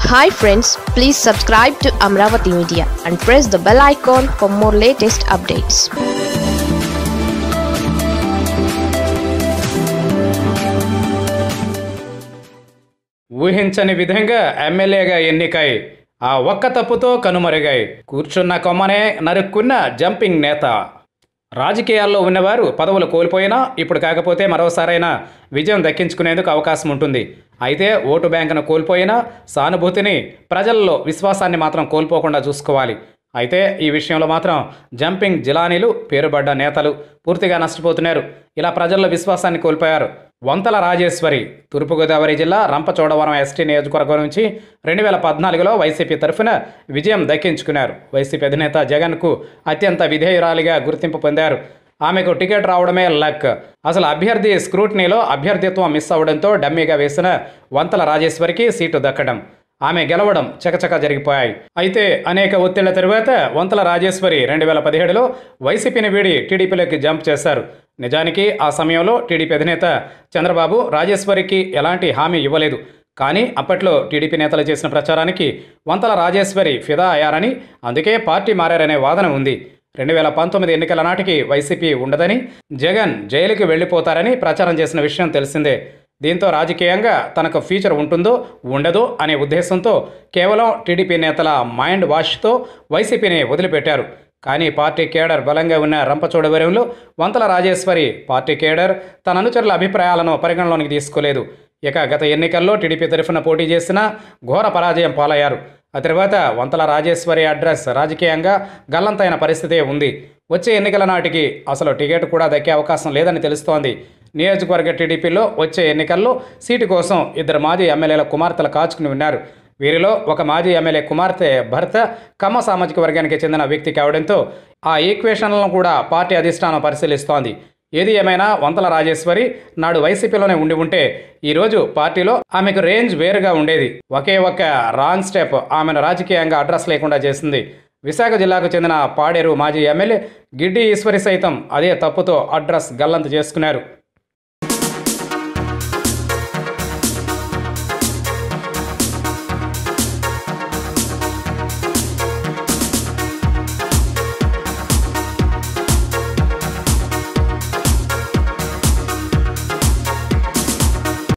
hi friends please subscribe to Amaravati media and press the bell icon for more latest updates ఊహించని విధంగా ఎమ్మెల్యేగా ఎన్నికై ఆ ఒక్క తప్పుతో కనుమరుగాయి కూర్చున్న కొమ్మనే నరుక్కున్న జంపింగ్ నేత రాజకీయాల్లో ఉన్నవారు పదవులు కోల్పోయినా ఇప్పుడు కాకపోతే మరోసారైనా విజయం దక్కించుకునేందుకు అవకాశం ఉంటుంది అయితే ఓటు బ్యాంకును కోల్పోయినా సానుభూతిని ప్రజల్లో విశ్వాసాన్ని మాత్రం కోల్పోకుండా చూసుకోవాలి అయితే ఈ విషయంలో మాత్రం జంపింగ్ జిలానీలు పేరుబడ్డ నేతలు పూర్తిగా నష్టపోతున్నారు ఇలా ప్రజల్లో విశ్వాసాన్ని కోల్పోయారు వంతల రాజేశ్వరి తూర్పుగోదావరి జిల్లా రంపచోడవరం ఎస్టీ నియోజకవర్గం నుంచి రెండు వేల పద్నాలుగులో వైసీపీ తరఫున విజయం దక్కించుకున్నారు వైసీపీ అధినేత జగన్కు అత్యంత విధేయురాలిగా గుర్తింపు పొందారు ఆమెకు టికెట్ రావడమే లక్ అసలు అభ్యర్థి స్క్రూట్నీలో అభ్యర్థిత్వం మిస్ అవడంతో డమ్మీగా వేసిన వంతల రాజేశ్వరికి సీటు దక్కడం ఆమె గెలవడం చకచక జరిగిపోయాయి అయితే అనేక ఒత్తిళ్ల తరువాత వంతల రాజేశ్వరి రెండు వేల పదిహేడులో వైసీపీని వీడి టీడీపీలోకి జంప్ చేశారు నిజానికి ఆ సమయంలో టీడీపీ అధినేత చంద్రబాబు రాజేశ్వరికి ఎలాంటి హామీ ఇవ్వలేదు కానీ అప్పట్లో టీడీపీ నేతలు చేసిన ప్రచారానికి వంతల రాజేశ్వరి ఫిదా అయ్యారని అందుకే పార్టీ మారారనే వాదన ఉంది రెండు వేల పంతొమ్మిది ఎన్నికల నాటికి వైసీపీ ఉండదని జగన్ జైలుకి వెళ్ళిపోతారని ప్రచారం చేసిన విషయం తెలిసిందే దీంతో రాజకీయంగా తనకు ఫ్యూచర్ ఉంటుందో ఉండదో అనే ఉద్దేశంతో కేవలం టీడీపీ నేతల మైండ్ వాష్తో వైసీపీని వదిలిపెట్టారు కానీ పార్టీ కేడర్ బలంగా ఉన్న రంపచోడవరంలో వంతల రాజేశ్వరి పార్టీ కేడర్ తన అనుచరుల అభిప్రాయాలను పరిగణలోనికి తీసుకోలేదు ఇక గత ఎన్నికల్లో టీడీపీ తరఫున పోటీ చేసిన ఘోర పరాజయం పాలయ్యారు ఆ తర్వాత వంతల రాజేశ్వరి అడ్రస్ రాజకీయంగా గల్లంతైన పరిస్థితే ఉంది వచ్చే ఎన్నికల నాటికి అసలు టికెట్ కూడా దక్కే అవకాశం లేదని తెలుస్తోంది నియోజకవర్గ టీడీపీలో వచ్చే ఎన్నికల్లో సీటు కోసం ఇద్దరు మాజీ ఎమ్మెల్యేల కుమార్తెలు కాచుకుని ఉన్నారు వీరిలో ఒక మాజీ ఎమ్మెల్యే కుమార్తె భర్త కమ్మ సామాజిక వర్గానికి చెందిన వ్యక్తి కావడంతో ఆ ఈక్వేషన్లను కూడా పార్టీ అధిష్టానం పరిశీలిస్తోంది ఏది ఏమైనా వంతల రాజేశ్వరి నాడు వైసీపీలోనే ఉండి ఉంటే ఈరోజు పార్టీలో ఆమెకు రేంజ్ వేరుగా ఉండేది ఒకే ఒక్క రాంగ్ స్టెప్ ఆమెను రాజకీయంగా అడ్రస్ లేకుండా చేసింది విశాఖ జిల్లాకు చెందిన పాడేరు మాజీ ఎమ్మెల్యే గిడ్డి ఈశ్వరి సైతం అదే తప్పుతో అడ్రస్ గల్లంతు చేసుకున్నారు